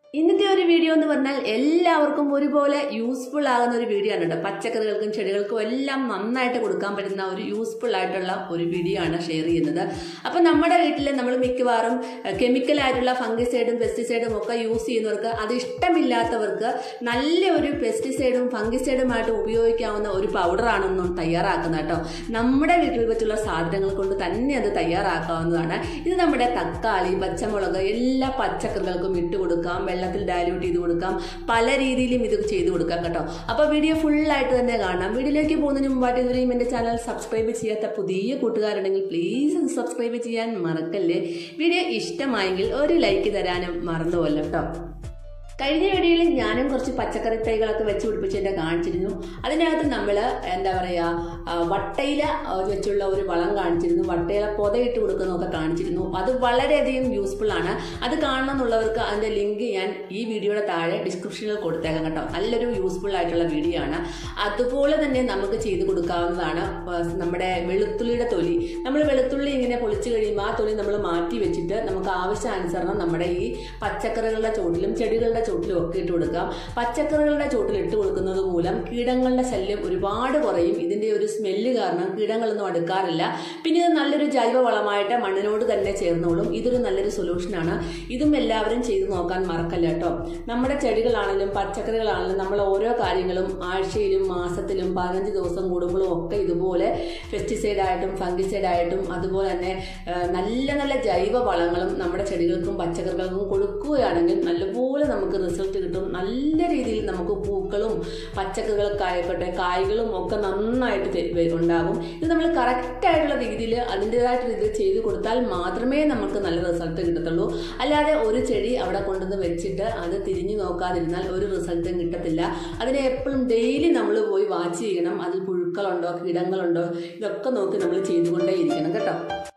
ഇന്നത്തെ ഒരു വീഡിയോ എന്ന് പറഞ്ഞാൽ എല്ലാവർക്കും ഒരുപോലെ യൂസ്ഫുൾ ആകുന്ന ഒരു വീഡിയോ ആണ് കേട്ടോ പച്ചക്കറികൾക്കും ചെടികൾക്കും എല്ലാം നന്നായിട്ട് കൊടുക്കാൻ പറ്റുന്ന ഒരു യൂസ്ഫുൾ ആയിട്ടുള്ള ഒരു വീഡിയോ ആണ് ഷെയർ ചെയ്യുന്നത് അപ്പം നമ്മുടെ വീട്ടിൽ നമ്മൾ മിക്കവാറും കെമിക്കൽ ആയിട്ടുള്ള ഫംഗിസൈഡും പെസ്റ്റിസൈഡും ഒക്കെ യൂസ് ചെയ്യുന്നവർക്ക് അത് ഇഷ്ടമില്ലാത്തവർക്ക് നല്ല ഒരു പെസ്റ്റിസൈഡും ഫംഗിസൈഡുമായിട്ട് ഉപയോഗിക്കാവുന്ന ഒരു പൗഡറാണ് തയ്യാറാക്കുന്നത് കേട്ടോ നമ്മുടെ വീട്ടിൽ വെച്ചുള്ള സാധനങ്ങൾ കൊണ്ട് തന്നെ അത് തയ്യാറാക്കാവുന്നതാണ് ഇത് നമ്മുടെ തക്കാളി പച്ചമുളക് എല്ലാ പച്ചക്കറികൾക്കും ഇട്ട് കൊടുക്കാം വെള്ളത്തിൽ ഡയലൂട്ട് ചെയ്ത് കൊടുക്കാം പല രീതിയിലും ഇത് ചെയ്ത് കൊടുക്കാം കേട്ടോ അപ്പോൾ വീഡിയോ ഫുള്ളായിട്ട് തന്നെ കാണാം വീഡിയോയിലേക്ക് പോകുന്നതിന് മുമ്പായിട്ട് ഇതുവരെയും എൻ്റെ ചാനൽ സബ്സ്ക്രൈബ് ചെയ്യാത്ത പുതിയ കൂട്ടുകാരുണ്ടെങ്കിൽ പ്ലീസ് സബ്സ്ക്രൈബ് ചെയ്യാൻ മറക്കല്ലേ വീഡിയോ ഇഷ്ടമായെങ്കിൽ ഒരു ലൈക്ക് തരാനും മറന്നുപോലോ കേട്ടോ കഴിഞ്ഞ വീഡിയോയിൽ ഞാനും കുറച്ച് പച്ചക്കറി തൈകളൊക്കെ വെച്ച് പിടിപ്പിച്ചതിൻ്റെ കാണിച്ചിരുന്നു അതിനകത്ത് നമ്മൾ എന്താ പറയുക വട്ടയില വെച്ചുള്ള ഒരു വളം കാണിച്ചിരുന്നു വട്ടയില പൊതയിട്ട് കൊടുക്കുന്നതൊക്കെ കാണിച്ചിരുന്നു അത് വളരെയധികം യൂസ്ഫുൾ ആണ് അത് കാണണം എന്നുള്ളവർക്ക് അതിൻ്റെ ലിങ്ക് ഞാൻ ഈ വീഡിയോയുടെ താഴെ ഡിസ്ക്രിപ്ഷനിൽ കൊടുത്തേക്കാം കേട്ടോ നല്ലൊരു യൂസ്ഫുൾ ആയിട്ടുള്ള വീഡിയോ ആണ് അതുപോലെ തന്നെ നമുക്ക് ചെയ്ത് കൊടുക്കാവുന്നതാണ് നമ്മുടെ വെളുത്തുള്ളിയുടെ തൊലി നമ്മൾ വെളുത്തുള്ളി ഇങ്ങനെ പൊളിച്ചു കഴിയുമ്പോൾ ആ തൊലി നമ്മൾ മാറ്റി വെച്ചിട്ട് നമുക്ക് ആവശ്യാനുസരണം നമ്മുടെ ഈ പച്ചക്കറികളുടെ ചോട്ടിലും ചെടികളുടെ ചോട്ടിലും ഒക്കെ ഇട്ട് കൊടുക്കാം പച്ചക്കറികളുടെ ചോട്ടിൽ ഇട്ട് കൊടുക്കുന്നത് മൂലം കീടങ്ങളുടെ ശല്യം ഒരുപാട് കുറയും ഇതിന്റെ ഒരു സ്മെല്ല് കാരണം കീടങ്ങളൊന്നും അടുക്കാറില്ല പിന്നെ ഇത് നല്ലൊരു ജൈവ വളമായിട്ട് മണ്ണിനോട് തന്നെ ചേർന്നോളും ഇതൊരു നല്ലൊരു സൊല്യൂഷനാണ് ഇതും എല്ലാവരും ചെയ്തു നോക്കാൻ മറക്കല്ല കേട്ടോ നമ്മുടെ ചെടികളാണെങ്കിലും പച്ചക്കറികളാണെങ്കിലും നമ്മൾ ഓരോ കാര്യങ്ങളും ആഴ്ചയിലും മാസത്തിലും പതിനഞ്ച് ദിവസം കൂടുമ്പോഴും ഒക്കെ ഇതുപോലെ പെസ്റ്റിസൈഡ് ആയിട്ടും ഫംഗിസൈഡ് ആയിട്ടും അതുപോലെ തന്നെ നല്ല നല്ല ജൈവ വളങ്ങളും നമ്മുടെ ചെടികൾക്കും പച്ചക്കറികൾക്കും കൊടുക്കുകയാണെങ്കിൽ നല്ലപോലെ നമുക്ക് റിസൾട്ട് കിട്ടും നല്ല രീതിയിൽ നമുക്ക് പൂക്കളും പച്ചക്കറികളൊക്കെ ആയിക്കോട്ടെ കായ്കളും ഒക്കെ നന്നായിട്ട് ഉണ്ടാകും ഇത് നമ്മൾ കറക്റ്റായിട്ടുള്ള രീതിയിൽ അതിൻ്റെതായിട്ട് രീതിയിൽ ചെയ്ത് കൊടുത്താൽ മാത്രമേ നമുക്ക് നല്ല റിസൾട്ട് കിട്ടത്തുള്ളൂ അല്ലാതെ ഒരു ചെടി അവിടെ കൊണ്ടുവന്ന് വെച്ചിട്ട് അത് തിരിഞ്ഞു നോക്കാതിരുന്നാൽ ഒരു റിസൾട്ടും കിട്ടത്തില്ല അതിനെ എപ്പോഴും ഡെയിലി നമ്മൾ പോയി വാച്ച് ചെയ്യണം അതിൽ പുഴുക്കളുണ്ടോ കീടങ്ങളുണ്ടോ ഇതൊക്കെ നോക്കി നമ്മൾ ചെയ്തുകൊണ്ടേ ഇരിക്കണം കേട്ടോ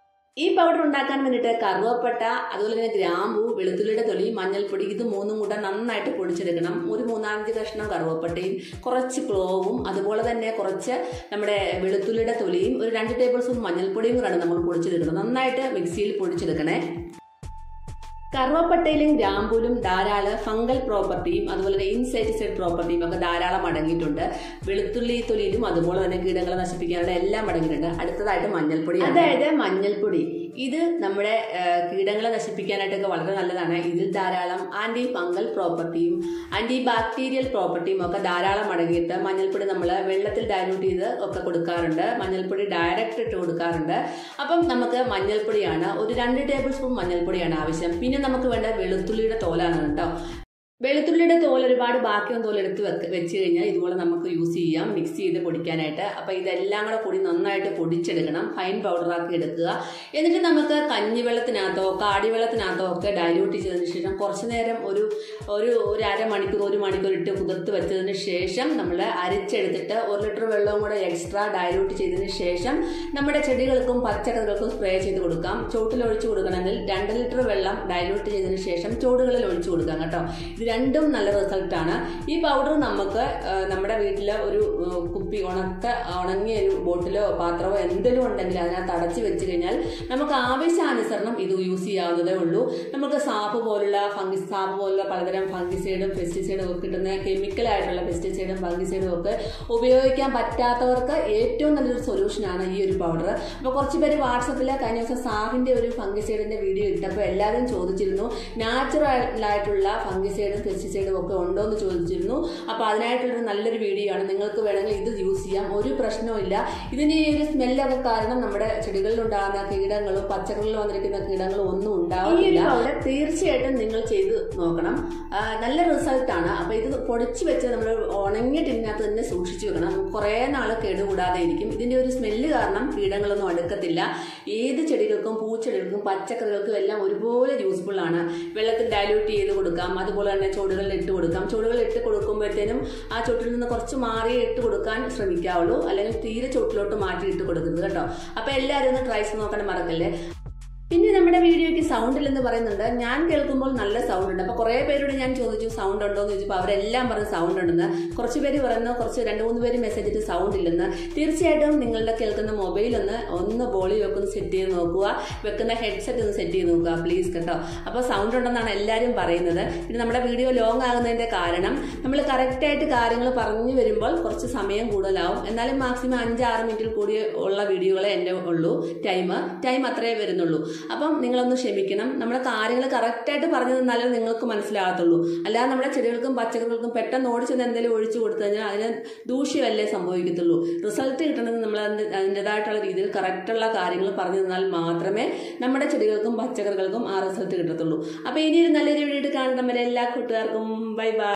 ഈ പൗഡർ ഉണ്ടാക്കാൻ വേണ്ടിയിട്ട് കറുവപ്പട്ട അതുപോലെ തന്നെ ഗ്രാമ്പു വെളുത്തുള്ളിയുടെ തൊലി മഞ്ഞൾപ്പൊടി ഇത് മൂന്നും കൂടെ നന്നായിട്ട് പൊടിച്ചെടുക്കണം ഒരു മൂന്നാലഞ്ച് കഷ്ണം കറുവപ്പട്ടയും കുറച്ച് ക്ലോവും അതുപോലെ തന്നെ കുറച്ച് നമ്മുടെ വെളുത്തുള്ളിയുടെ തൊലിയും ഒരു രണ്ട് ടേബിൾ സ്പൂൺ മഞ്ഞൾപ്പൊടിയും കൂടെയാണ് നമ്മൾ പൊടിച്ചെടുക്കണം നന്നായിട്ട് മിക്സിയിൽ പൊടിച്ചെടുക്കണേ കറുവപ്പട്ടയിലും ഗ്രാമ്പൂലും ധാരാളം ഫംഗൽ പ്രോപ്പർട്ടിയും അതുപോലെ തന്നെ ഇൻസെക്ടിസൈഡ് പ്രോപ്പർട്ടിയും ഒക്കെ ധാരാളം അടങ്ങിയിട്ടുണ്ട് വെളുത്തുള്ളി തൊലിയിലും അതുപോലെ തന്നെ കീടങ്ങളെ നശിപ്പിക്കാനുള്ള എല്ലാം അടങ്ങിയിട്ടുണ്ട് അടുത്തതായിട്ട് മഞ്ഞൾപ്പൊടി അതായത് മഞ്ഞൾപ്പൊടി ഇത് നമ്മുടെ കീടങ്ങളെ നശിപ്പിക്കാനായിട്ടൊക്കെ വളരെ നല്ലതാണ് ഇതിൽ ധാരാളം ആന്റി ഫംഗൽ പ്രോപ്പർട്ടിയും ആന്റി ബാക്ടീരിയൽ പ്രോപ്പർട്ടിയും ഒക്കെ ധാരാളം അടങ്ങിയിട്ട് മഞ്ഞൾപ്പൊടി നമ്മൾ വെള്ളത്തിൽ ഡയലൂട്ട് ചെയ്ത് ഒക്കെ കൊടുക്കാറുണ്ട് മഞ്ഞൾപ്പൊടി ഡയറക്റ്റ് ഇട്ട് കൊടുക്കാറുണ്ട് അപ്പം നമുക്ക് മഞ്ഞൾപ്പൊടിയാണ് ഒരു രണ്ട് ടേബിൾ സ്പൂൺ മഞ്ഞൾപ്പൊടിയാണ് ആവശ്യം പിന്നെ നമുക്ക് വേണ്ട വെളുത്തുള്ളിയുടെ തോലാണ് കേട്ടോ വെളുത്തുള്ളിയുടെ തോൽ ഒരുപാട് ബാക്കിയൊന്നും തോൽ എടുത്ത് വെക്ക് വെച്ച് കഴിഞ്ഞാൽ ഇതുപോലെ നമുക്ക് യൂസ് ചെയ്യാം മിക്സ് ചെയ്ത് പൊടിക്കാനായിട്ട് അപ്പോൾ ഇതെല്ലാം കൂടെ കൂടി നന്നായിട്ട് പൊടിച്ചെടുക്കണം ഫൈൻ പൗഡറാക്കി എടുക്കുക എന്നിട്ട് നമുക്ക് കഞ്ഞിവെള്ളത്തിനകത്തോ കാടിവെള്ളത്തിനകത്തോ ഒക്കെ ഡൈല്യൂട്ട് ചെയ്തതിന് ശേഷം കുറച്ച് നേരം ഒരു ഒരു ഒരു അരമണിക്കൂർ ഒരു മണിക്കൂർ ഇട്ട് കുതിർത്ത് വെച്ചതിന് ശേഷം നമ്മൾ അരിച്ചെടുത്തിട്ട് ഒരു ലിറ്റർ വെള്ളവും കൂടെ എക്സ്ട്രാ ഡൈല്യൂട്ട് ചെയ്തതിന് ശേഷം നമ്മുടെ ചെടികൾക്കും പച്ചക്കറികൾക്കും സ്പ്രേ ചെയ്ത് കൊടുക്കാം ചോട്ടിൽ ഒഴിച്ചു കൊടുക്കണമെങ്കിൽ രണ്ട് ലിറ്റർ വെള്ളം ഡൈല്യൂട്ട് ചെയ്തതിന് ശേഷം ചോടുകളിൽ ഒഴിച്ചു കൊടുക്കാം കേട്ടോ ഇത് രണ്ടും നല്ല റിസൾട്ടാണ് ഈ പൗഡർ നമുക്ക് നമ്മുടെ വീട്ടിൽ ഒരു കുപ്പി ഉണക്ക ഉണങ്ങിയ ഒരു ബോട്ടിലോ പാത്രമോ എന്തെങ്കിലും ഉണ്ടെങ്കിൽ അതിനകത്ത് അടച്ചു വെച്ച് കഴിഞ്ഞാൽ നമുക്ക് ആവശ്യാനുസരണം ഇത് യൂസ് ചെയ്യാവുന്നതേ ഉള്ളൂ നമുക്ക് സാപ്പ് പോലുള്ള ഫംഗി സാപ്പ് പോലുള്ള പലതരം ഫംഗിസൈഡും പെസ്റ്റിസൈഡും ഒക്കെ കിട്ടുന്ന കെമിക്കലായിട്ടുള്ള പെസ്റ്റിസൈഡും ഫംഗിസൈഡും ഒക്കെ ഉപയോഗിക്കാൻ പറ്റാത്തവർക്ക് ഏറ്റവും നല്ലൊരു സൊല്യൂഷനാണ് ഈ ഒരു പൗഡർ അപ്പോൾ കുറച്ച് പേര് വാട്സപ്പിൽ കഴിഞ്ഞ ദിവസം സാഹിൻ്റെ ഒരു ഫംഗിസൈഡിൻ്റെ വീഡിയോ ഇട്ടപ്പോൾ എല്ലാവരും ചോദിച്ചിരുന്നു നാച്ചുറൽ ആയിട്ടുള്ള ഫംഗിസൈഡും പെസ്റ്റിസൈഡും ഒക്കെ ഉണ്ടോ എന്ന് ചോദിച്ചിരുന്നു അപ്പോൾ അതിനായിട്ടുള്ളൊരു നല്ലൊരു വീഡിയോ ആണ് നിങ്ങൾക്ക് വേണമെങ്കിൽ ഇത് യൂസ് ചെയ്യാം ഒരു പ്രശ്നവും ഇല്ല ഇതിന് ഈ ഒരു സ്മെല്ലൊക്കെ കാരണം നമ്മുടെ ചെടികളിൽ ഉണ്ടാകുന്ന കീടങ്ങളും പച്ചക്കറികളിൽ വന്നിരിക്കുന്ന കീടങ്ങളും ഒന്നും ഉണ്ടാവില്ല അവിടെ തീർച്ചയായിട്ടും നിങ്ങൾ ചെയ്ത് നോക്കണം നല്ല റിസൾട്ടാണ് അപ്പോൾ ഇത് പൊടിച്ച് വെച്ച് നമ്മൾ ഉണങ്ങിയ ടിന്നകത്ത് തന്നെ സൂക്ഷിച്ചു വെക്കണം കുറേ നാൾ കേടുകൂടാതെ ഇരിക്കും ഇതിൻ്റെ ഒരു സ്മെല്ല് കാരണം കീടങ്ങളൊന്നും അടുക്കത്തില്ല ഏത് ചെടികൾക്കും പൂച്ചെടികൾക്കും പച്ചക്കറികൾക്കും എല്ലാം ഒരുപോലെ യൂസ്ഫുൾ ആണ് വെള്ളത്തിൽ ഡയലൂട്ട് ചെയ്ത് കൊടുക്കാം അതുപോലെ തന്നെ ചുവടുകളിൽ ഇട്ട് കൊടുക്കാം ചുവടുകളിൽ ഇട്ട് കൊടുക്കുമ്പോഴത്തേനും ആ ചുവട്ടിൽ നിന്ന് കുറച്ച് മാറി ഇട്ട് കൊടുക്കാൻ ശ്രമിക്കാവുള്ളൂ അല്ലെങ്കിൽ തീരെ ചുവട്ടിലോട്ട് മാറ്റി ഇട്ട് കൊടുക്കുന്നത് കേട്ടോ അപ്പോൾ എല്ലാവരും ഒന്ന് ട്രൈ ചെയ്ത് നോക്കാൻ മറക്കല്ലേ പിന്നെ നമ്മുടെ വീഡിയോയ്ക്ക് സൗണ്ട് ഇല്ലെന്ന് പറയുന്നുണ്ട് ഞാൻ കേൾക്കുമ്പോൾ നല്ല സൗണ്ട് ഉണ്ട് അപ്പൊ കുറെ പേരോട് ഞാൻ ചോദിച്ചു സൗണ്ട് ഉണ്ടോ എന്ന് ചോദിച്ചപ്പോൾ അവരെല്ലാം പറഞ്ഞ് സൗണ്ട് ഉണ്ടെന്ന് കുറച്ച് പേര് പറയുന്നു കുറച്ച് രണ്ട് മൂന്ന് പേര് മെസ്സേജ് ഇട്ട് സൗണ്ട് ഇല്ലെന്ന് തീർച്ചയായിട്ടും നിങ്ങളുടെ കേൾക്കുന്ന മൊബൈൽ ഒന്ന് ഒന്ന് ബോളി വെക്കുന്ന സെറ്റ് ചെയ്ത് നോക്കുക വെക്കുന്ന ഹെഡ്സെറ്റ് ഒന്ന് സെറ്റ് ചെയ്ത് നോക്കുക പ്ലീസ് കേട്ടോ അപ്പോൾ സൗണ്ട് ഉണ്ടെന്നാണ് എല്ലാവരും പറയുന്നത് പിന്നെ നമ്മുടെ വീഡിയോ ലോങ് ആകുന്നതിന്റെ കാരണം നമ്മൾ കറക്റ്റായിട്ട് കാര്യങ്ങൾ പറഞ്ഞു വരുമ്പോൾ കുറച്ച് സമയം കൂടുതലാവും എന്നാലും മാക്സിമം അഞ്ചാറ് മിനിറ്റിൽ കൂടി ഉള്ള വീഡിയോകളെ എൻ്റെ ഉള്ളൂ ടൈം ടൈം അത്രേ വരുന്നുള്ളൂ അപ്പം നിങ്ങളൊന്ന് ക്ഷമിക്കണം നമ്മുടെ കാര്യങ്ങൾ കറക്റ്റായിട്ട് പറഞ്ഞു തന്നാലേ നിങ്ങൾക്ക് മനസ്സിലാകത്തുള്ളൂ അല്ലാതെ നമ്മുടെ ചെടികൾക്കും പച്ചക്കറികൾക്കും പെട്ടെന്ന് ഓടിച്ചെന്ന് എന്തെങ്കിലും ഒഴിച്ചു കൊടുത്തു കഴിഞ്ഞാൽ അതിന് ദൂഷ്യമല്ലേ സംഭവിക്കത്തുള്ളൂ റിസൾട്ട് കിട്ടണമെങ്കിൽ നമ്മൾ അതിൻ്റെ അതിൻ്റെതായിട്ടുള്ള രീതിയിൽ കറക്റ്റുള്ള കാര്യങ്ങൾ പറഞ്ഞു തന്നാൽ മാത്രമേ നമ്മുടെ ചെടികൾക്കും പച്ചക്കറികൾക്കും ആ റിസൾട്ട് കിട്ടത്തുള്ളൂ അപ്പോൾ ഇനി ഒരു നല്ലൊരു വീഡിയോ കാണണം വരെ എല്ലാ കൂട്ടുകാർക്കും ബൈ ബൈ